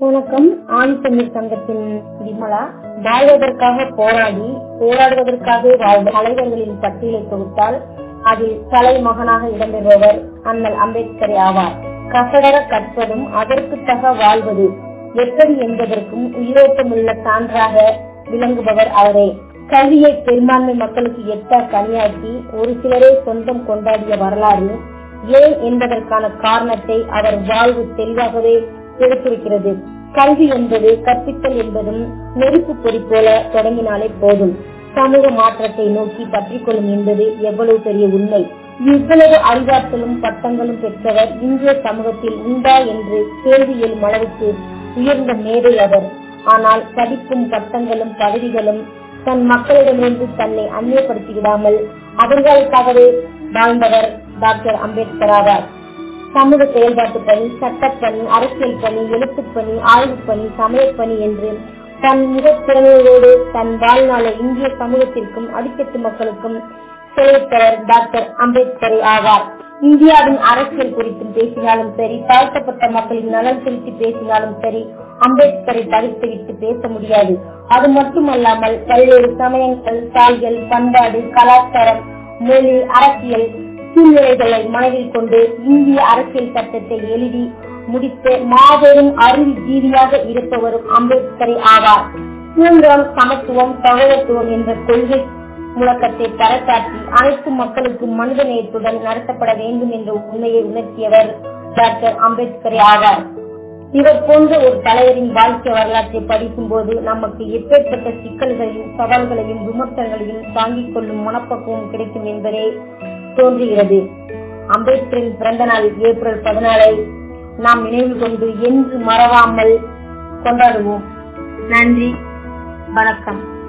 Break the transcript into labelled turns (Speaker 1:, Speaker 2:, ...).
Speaker 1: வணக்கம் ஆதித்தமிழ் சங்கத்தின் விமலா வாழ்வதற்காக போராடி போராடுவதற்காக வாழ்ந்த தலைவர்களின் பட்டியலை தொகுத்தால் அதில் தலைமகனாக இடம்பெறுபவர் அண்ணல் அம்பேத்கர் ஆவார் கசடர கற்பதும் அதற்கு தக வாழ்வது எப்படி என்பதற்கும் உயிரோட்டமுள்ள சான்றாக விளங்குபவர் அவரே கல்வியை பெரும்பான்மை மக்களுக்கு எட்ட கனியாக்கி ஒரு சிலரே சொந்தம் கொண்டாடிய வரலாறு ஏன் என்பதற்கான காரணத்தை அவர் வாழ்வு தெளிவாகவே எடுத்திருக்கிறது கல்வி என்பது கற்பித்தல் என்பதும் நெருப்பு பொறி போல தொடங்கினாலே போதும் சமூக மாற்றத்தை நோக்கி பற்றிக்கொள்ளும் என்பது எவ்வளவு பெரிய உண்மை இவ்வளவு அறிவாற்றலும் பட்டங்களும் பெற்றவர் இந்திய சமூகத்தில் உண்டா என்று கேள்வி எழும் அளவுக்கு உயர்ந்த மேதை அவர் ஆனால் படிப்பும் பட்டங்களும் பதவிகளும் தன் மக்களிடமிருந்து தன்னை அந்நியப்படுத்தி விடாமல் அவர்களுக்காகவே வாழ்ந்தவர் டாக்டர் அம்பேத்கர் ஆவார் சமூக செயல்பாட்டு பணி சட்டப்பணி அரசியல் பணி எழுத்துப் பணி ஆய்வுப் பணி சமயப் பணி என்று தன் மிகத்திறமையோடு தன் வாழ்நாளை இந்திய சமூகத்திற்கும் அடிக்கட்டு மக்களுக்கும் செயல்பவர் டாக்டர் அம்பேத்கர் ஆவார் இந்தியாவின் அரசியல் குறித்தும் பேசினாலும் சரி தாழ்த்தப்பட்ட மக்களின் நலன் குறித்து பேசினாலும் சரி அம்பேத்கரை தவிர்த்துவிட்டு பேச முடியாது அது மட்டுமல்லாமல் பல்வேறு சமயங்கள் தாய்கள் பண்பாடு கலாச்சாரம் மொழி அரசியல் சூழ்நிலைகளை மனதில் கொண்டு இந்திய அரசியல் சட்டத்தை எழுதி முடித்த மாபெரும் அறிவு ஜீவியாக இருப்பவரும் அம்பேத்கரை ஆவார் சுதந்திரம் சமத்துவம் சகோதரத்துவம் என்ற கொள்கை முழக்கத்தை பறைசாற்றி அனைத்து மக்களுக்கும் மனித நேயத்துடன் நடத்தப்பட வேண்டும் என்ற உண்மையை உணர்த்தியவர் டாக்டர் அம்பேத்கர் ஆவார் இவர் போன்ற ஒரு தலைவரின் வாழ்க்கை வரலாற்றை படிக்கும் போது நமக்கு எப்பேற்பட்ட சிக்கல்களையும் சவால்களையும் விமர்சனங்களையும் தாங்கிக் கொள்ளும் மனப்பக்குவம் கிடைக்கும் என்பதே தோன்றுகிறது அம்பேத்கரின் பிறந்த நாள் ஏப்ரல் பதினாலை நாம் நினைவு கொண்டு என்று மறவாமல் கொண்டாடுவோம் நன்றி வணக்கம்